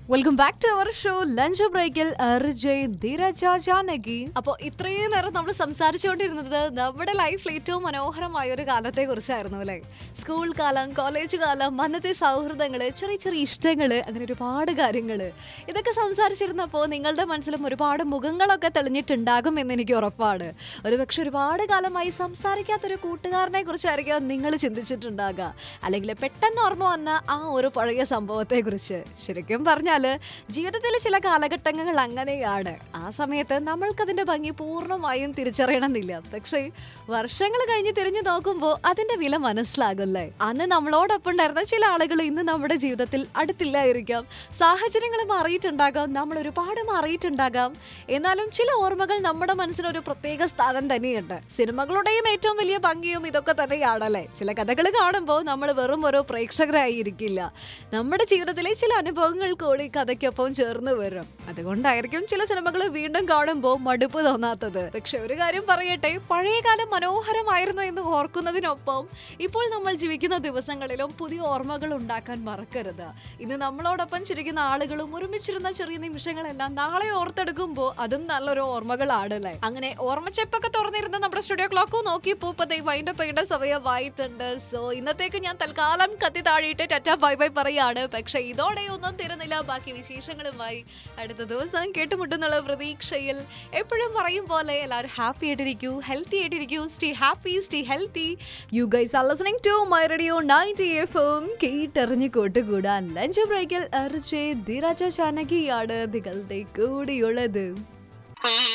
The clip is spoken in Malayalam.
welcome back to our show lunch ബ്രേക്കിൽ അർജയ് ധീരജ ജാനകി അപ്പോൾ ഇത്രയും നേരം നമ്മൾ സംസാരിച്ചുകൊണ്ടിരുന്നത് നമ്മുടെ ലൈഫിൽ ഏറ്റവും മനോഹരമായ ഒരു കാലത്തെ കുറിച്ചായിരുന്നു അല്ലേ സ്കൂൾ കാലം കോളേജ് കാലം അന്നത്തെ സൗഹൃദങ്ങൾ ചെറിയ ചെറിയ ഇഷ്ടങ്ങൾ അങ്ങനെ ഒരുപാട് കാര്യങ്ങൾ ഇതൊക്കെ സംസാരിച്ചിരുന്നപ്പോൾ നിങ്ങളുടെ മനസ്സിലും ഒരുപാട് മുഖങ്ങളൊക്കെ തെളിഞ്ഞിട്ടുണ്ടാകും എന്ന് എനിക്ക് ഉറപ്പാണ് ഒരുപക്ഷെ ഒരുപാട് കാലമായി സംസാരിക്കാത്തൊരു കൂട്ടുകാരനെ കുറിച്ചായിരിക്കും നിങ്ങൾ ചിന്തിച്ചിട്ടുണ്ടാകുക അല്ലെങ്കിൽ പെട്ടെന്ന് ഓർമ്മ വന്ന ആ ഒരു പഴയ സംഭവത്തെ കുറിച്ച് ശരിക്കും പറഞ്ഞാൽ ജീവിതത്തിലെ ചില കാലഘട്ടങ്ങൾ അങ്ങനെയാണ് ആ സമയത്ത് നമ്മൾക്കതിന്റെ ഭംഗി പൂർണ്ണമായും തിരിച്ചറിയണമെന്നില്ല പക്ഷേ വർഷങ്ങൾ കഴിഞ്ഞ് തിരിഞ്ഞു നോക്കുമ്പോൾ അതിന്റെ വില മനസ്സിലാകല്ലേ അന്ന് നമ്മളോടൊപ്പം ഉണ്ടായിരുന്ന ചില ആളുകൾ ഇന്ന് നമ്മുടെ ജീവിതത്തിൽ അടുത്തില്ലായിരിക്കാം സാഹചര്യങ്ങൾ മാറിയിട്ടുണ്ടാകാം നമ്മൾ ഒരുപാട് മാറിയിട്ടുണ്ടാകാം എന്നാലും ചില ഓർമ്മകൾ നമ്മുടെ മനസ്സിന് ഒരു പ്രത്യേക സ്ഥാനം തന്നെയുണ്ട് സിനിമകളുടെയും ഏറ്റവും വലിയ ഭംഗിയും ഇതൊക്കെ തന്നെയാണല്ലേ ചില കഥകൾ കാണുമ്പോൾ നമ്മൾ വെറും ഓരോ പ്രേക്ഷകരായി ഇരിക്കില്ല നമ്മുടെ ജീവിതത്തിലെ ചില അനുഭവങ്ങൾ കൂടി കഥയ്ക്കൊപ്പം ചേർന്ന് വരും അതുകൊണ്ടായിരിക്കും ചില സിനിമകൾ വീണ്ടും കാണുമ്പോൾ മടുപ്പ് തോന്നാത്തത് പക്ഷെ ഒരു കാര്യം പറയട്ടെ പഴയ കാലം മനോഹരമായിരുന്നു എന്ന് ഓർക്കുന്നതിനൊപ്പം ഇപ്പോൾ നമ്മൾ ജീവിക്കുന്ന ദിവസങ്ങളിലും പുതിയ ഓർമ്മകൾ ഉണ്ടാക്കാൻ മറക്കരുത് ഇന്ന് നമ്മളോടൊപ്പം ചിരിക്കുന്ന ആളുകളും ഒരുമിച്ചിരുന്ന ചെറിയ നിമിഷങ്ങളെല്ലാം നാളെ ഓർത്തെടുക്കുമ്പോൾ അതും നല്ലൊരു ഓർമ്മകളാണല്ലേ അങ്ങനെ ഓർമ്മച്ചെപ്പൊക്കെ തുറന്നിരുന്ന നമ്മുടെ സ്റ്റുഡിയോ ക്ലോക്ക് നോക്കിയപ്പോൾ ഇപ്പൊ വൈൻഡ് അപ്പ് ചെയ്യേണ്ട സമയമായിട്ടുണ്ട് സോ ഇന്നത്തേക്ക് ഞാൻ തൽക്കാലം കത്തി താഴെയിട്ട് ടാറ്റ ബൈ ബൈ പറയാണ് പക്ഷെ ഇതോടെ ഒന്നും തരുന്നില്ല ബാക്കി വിശേഷങ്ങളുമായി അടുത്ത ദിവസം കേട്ടുമുട്ടുന്നുള്ള പ്രതീക്ഷയിൽ എപ്പോഴും പറയും പോലെ എല്ലാവരും ഹാപ്പി ആയിട്ടിരിക്കൂ ഹെൽത്തി ആയിട്ടിരിക്കൂ stay happy stay healthy you guys are listening to my radio ninety F M കേട്ടെറിഞ്ഞ് കൂട്ടുകൂടാൻ ലഞ്ച് ബ്രേക്കിൽ അർജയ് ധീരജ ചാനകിയാണ് നിങ്ങളുടെ കൂടിയുള്ളത്